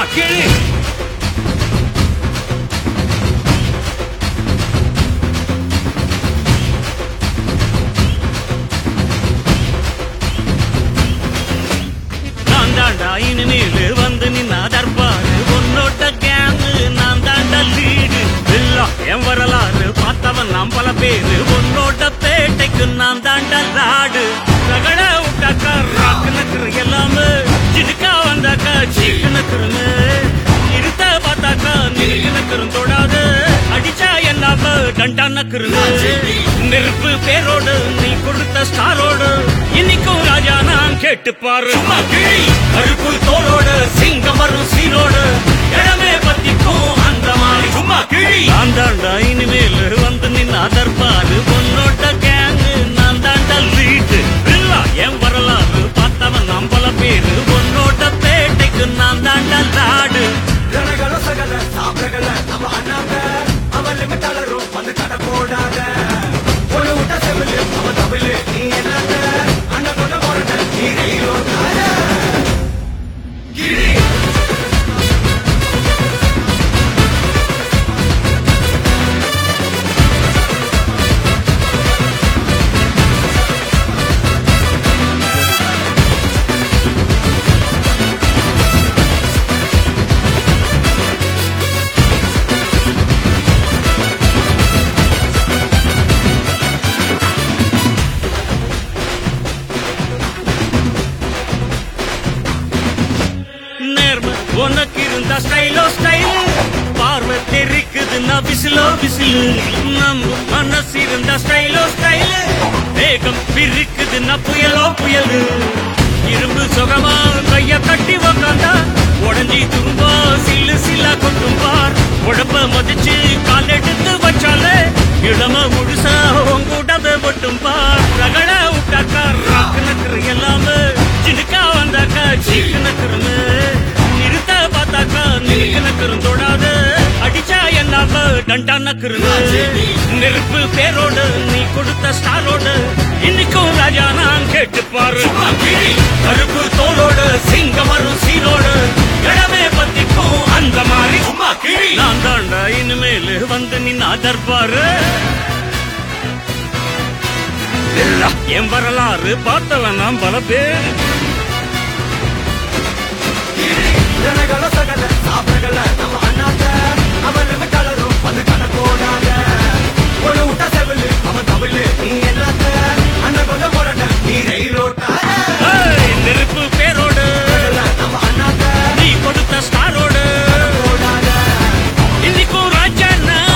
கிழி நான் தாண்டா இனிமேல் வந்து நின்னா தர்பாரு உன்னோட்ட கேங்கு நான் தாண்டா லீடு எல்லாம் என் வரலாறு பார்த்தவன் நாம் பல பேரு உன்னோட்ட பேட்டைக்கு நான் தாண்டா லாடு ரகட விட்டாக்கா ராக்கு நக்குரு எல்லாமே சிடுக்கா வந்தாக்கா சீக்கு நக்குருங்க இருத்த பார்த்தாக்கா நிறுக்கு நக்குரும் தொடாது அடிச்சா என்னாம டண்டா நக்குருங்க நெருப்பு பேரோடு நீ கொடுத்த ஸ்டாரோடு இன்னைக்கும் ராஜா நான் கேட்டு பாரு கருப்பு தோளோடு சிங்கம் வரும் சீரோடு இடமே பத்திக்கும் அந்த மாதிரி சும்மா கிழி நான் தாண்டா இனிமேல் வந்து நின்று அதற்பாரு பொன்னோட்ட கேங்கு நான் தாண்டா லீட்டு இல்லா என் வரலாறு பார்த்தவன் நாம் பல பேரு பொன்னோட்ட பேட்டைக்கு நான் தாண்டா லாடு ಜನಗಳು ಸಗಲ ಸಾಬ್ರಗಳ ನಮ್ಮ ಅಣ್ಣಾಗ ಅವ ಲಿಮಿಟ್ ಅಳರು ಒಂದು ಕಡ ಕೋಡಾಗ ஒரு ಊಟ செவிலு அவ தவிலு நீ என்னங்க அண்ண கொண்ட போறத நீ ரயிலோ கிரி நேர்ம உனக்கு இருந்தா ஸ்டைலோ ஸ்டைல் பார்வை தெரிக்குதுன்னா விசிலோ விசிலு நம்ம மனசு இருந்தா ஸ்டைலோ ஸ்டைல் வேகம் பிரிக்குதுன்னா புயலோ புயலு இரும்பு சுகமா கைய கட்டி உக்காந்தா உடஞ்சி துரும்பா சில்லு சில்லா கொட்டும் பார் உடம்ப மதிச்சு கால் எடுத்து வச்சாலே இடம முழுசா உங்கூட்டத மட்டும் பார் ரகட விட்டாக்கா ராக்கு நக்கரு எல்லாமே சினுக்கா வந்தாக்கா சீக்கு நக்கருன்னு நிறுத்த பார்த்தாக்கா நிறுக்கு நக்கரும் தொடாது அடிச்சா என்னாம டண்டா நக்கருன்னு நெருப்பு பேரோடு நீ கொடுத்த ஸ்டாரோடு இன்னைக்கும் ராஜா நான் கேட்டு பாரு கருப்பு தோளோடு சிங்கம் வரும் சீரோடு இடமே பத்திக்கும் அந்த மாதிரி சும்மா கிழி நான் தாண்டா இனிமேல் வந்து நின்னா தர்பாரு இல்ல, என் வரலாறு பார்த்தவன் நாம் பல பேர் ಜನಗಳು ಸಗಲ ಸಾಬ್ರಗಳ ನಮ್ಮ ಅಣ್ಣಾಗ ಅವ ಲಿಮಿಟ್ ಅಳರು ಒಂದು ಕಡ ಕೋಡಾಗ ஒரு ಊಟ செவிலு அவ தவிலு நீ என்னங்க அண்ண கொண்ட போறத நீ ரயிலோட்ட ஏய், நெருப்பு பேரோடு நம்ம அண்ணாக நீ கொடுத்த ஸ்டாரோடு கோடாக இன்னைக்கும் ராஜா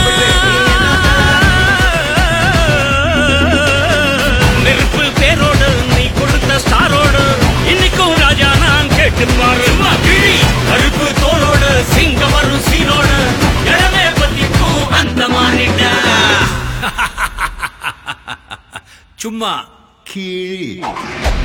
நெருப்பு பேரோடு நீ கொடுத்த ஸ்டாரோடு இன்னைக்கும் ராஜா நான் கேட்டு பாரு கிழி கருப்பு தோளோடு சிங்கம் வரும் சீரோடு இடமே பத்திக்கும் அந்த மாறிட்ட சும்மா கீழ்